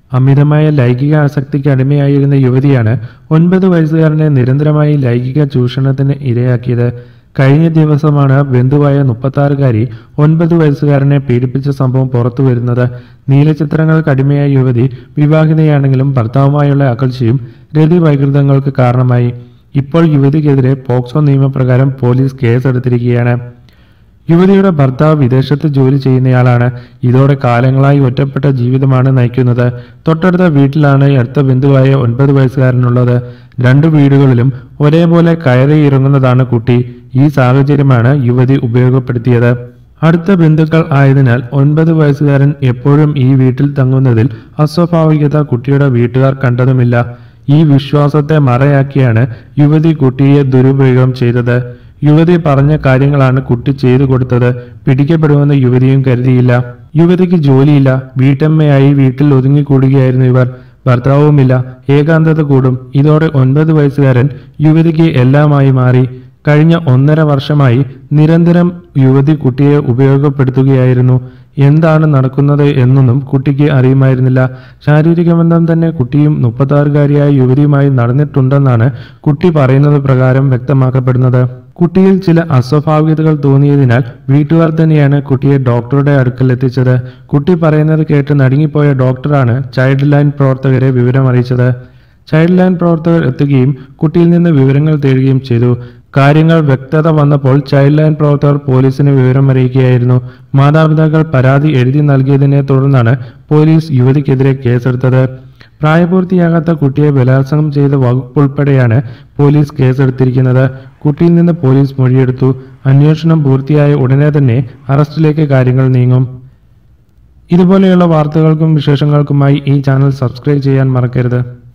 അമിതമായ ലൈംഗിക ആസക്തിക്ക് അടിമയായിരുന്ന യുവതിയാണ് ഒൻപത് വയസ്സുകാരനെ നിരന്തരമായി ലൈംഗിക ചൂഷണത്തിന് ഇരയാക്കിയത് കഴിഞ്ഞ ദിവസമാണ് ബന്ധുവായ മുപ്പത്താറുകാരി ഒൻപത് വയസ്സുകാരനെ പീഡിപ്പിച്ച സംഭവം പുറത്തു വരുന്നത് നീലചിത്രങ്ങൾക്ക് അടിമയായ യുവതി വിവാഹിതയാണെങ്കിലും ഭർത്താവുമായുള്ള അകൽച്ചയും രതിവൈകൃതങ്ങൾക്ക് കാരണമായി ഇപ്പോൾ യുവതിക്കെതിരെ പോക്സോ നിയമപ്രകാരം പോലീസ് കേസെടുത്തിരിക്കുകയാണ് യുവതിയുടെ ഭർത്താവ് വിദേശത്ത് ജോലി ചെയ്യുന്നയാളാണ് ഇതോടെ കാലങ്ങളായി ഒറ്റപ്പെട്ട ജീവിതമാണ് നയിക്കുന്നത് തൊട്ടടുത്ത വീട്ടിലാണ് ഈ അടുത്ത ബന്ധുവായ ഒൻപത് വയസ്സുകാരനുള്ളത് രണ്ടു വീടുകളിലും ഒരേപോലെ കയറി ഇറങ്ങുന്നതാണ് കുട്ടി ഈ സാഹചര്യമാണ് യുവതി ഉപയോഗപ്പെടുത്തിയത് അടുത്ത ബന്ധുക്കൾ ആയതിനാൽ ഒൻപത് വയസ്സുകാരൻ എപ്പോഴും ഈ വീട്ടിൽ തങ്ങുന്നതിൽ അസ്വാഭാവികത കുട്ടിയുടെ വീട്ടുകാർ കണ്ടതുമില്ല ഈ വിശ്വാസത്തെ മറയാക്കിയാണ് യുവതി കുട്ടിയെ ദുരുപയോഗം ചെയ്തത് യുവതി പറഞ്ഞ കാര്യങ്ങളാണ് കുട്ടി ചെയ്തു കൊടുത്തത് പിടിക്കപ്പെടുമെന്ന് യുവതിയും കരുതിയില്ല യുവതിക്ക് ജോലിയില്ല വീട്ടമ്മയായി വീട്ടിൽ ഒതുങ്ങിക്കൂടുകയായിരുന്നു ഇവർ ഭർത്താവുമില്ല ഏകാന്തത കൂടും ഇതോടെ ഒൻപത് വയസ്സുകാരൻ യുവതിക്ക് എല്ലാമായി മാറി കഴിഞ്ഞ ഒന്നര വർഷമായി നിരന്തരം യുവതി കുട്ടിയെ ഉപയോഗപ്പെടുത്തുകയായിരുന്നു എന്താണ് നടക്കുന്നത് എന്നൊന്നും കുട്ടിക്ക് അറിയുമായിരുന്നില്ല ശാരീരിക ബന്ധം തന്നെ കുട്ടിയും മുപ്പത്താറുകാരിയായ യുവതിയുമായി നടന്നിട്ടുണ്ടെന്നാണ് കുട്ടി പറയുന്നത് പ്രകാരം വ്യക്തമാക്കപ്പെടുന്നത് കുട്ടിയിൽ ചില അസ്വാഭാവികതകൾ തോന്നിയതിനാൽ വീട്ടുകാർ തന്നെയാണ് കുട്ടിയെ ഡോക്ടറുടെ അടുക്കൽ എത്തിച്ചത് കുട്ടി പറയുന്നത് കേട്ട് നടുങ്ങിപ്പോയ ഡോക്ടറാണ് ചൈൽഡ് ലൈൻ പ്രവർത്തകരെ വിവരം അറിയിച്ചത് ചൈൽഡ് ലൈൻ പ്രവർത്തകർ എത്തുകയും കുട്ടിയിൽ നിന്ന് വിവരങ്ങൾ തേടുകയും ചെയ്തു കാര്യങ്ങൾ വ്യക്തത വന്നപ്പോൾ ചൈൽഡ് ലൈൻ പ്രവർത്തകർ പോലീസിന് വിവരം അറിയിക്കുകയായിരുന്നു മാതാപിതാക്കൾ പരാതി എഴുതി നൽകിയതിനെ തുടർന്നാണ് പോലീസ് യുവതിക്കെതിരെ കേസെടുത്തത് പ്രായപൂർത്തിയാകാത്ത കുട്ടിയെ ബലാത്സംഗം ചെയ്ത വകുപ്പുൾപ്പെടെയാണ് പോലീസ് കേസെടുത്തിരിക്കുന്നത് കുട്ടിയിൽ നിന്ന് പോലീസ് മൊഴിയെടുത്തു അന്വേഷണം പൂർത്തിയായ ഉടനെ തന്നെ അറസ്റ്റിലേക്ക് കാര്യങ്ങൾ നീങ്ങും ഇതുപോലെയുള്ള വാർത്തകൾക്കും വിശേഷങ്ങൾക്കുമായി ഈ ചാനൽ സബ്സ്ക്രൈബ് ചെയ്യാൻ മറക്കരുത്